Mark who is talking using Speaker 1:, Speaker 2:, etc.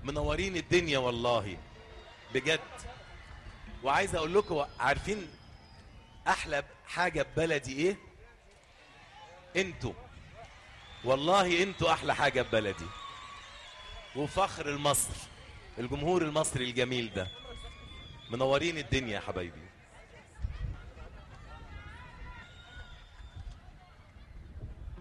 Speaker 1: منورين الدنيا والله بجد وعايز اقول لكم عارفين احلى حاجه ببلدي ايه انتوا والله انتوا احلى حاجه ببلدي وفخر المصر الجمهور المصري الجميل ده منورين الدنيا يا حبايبي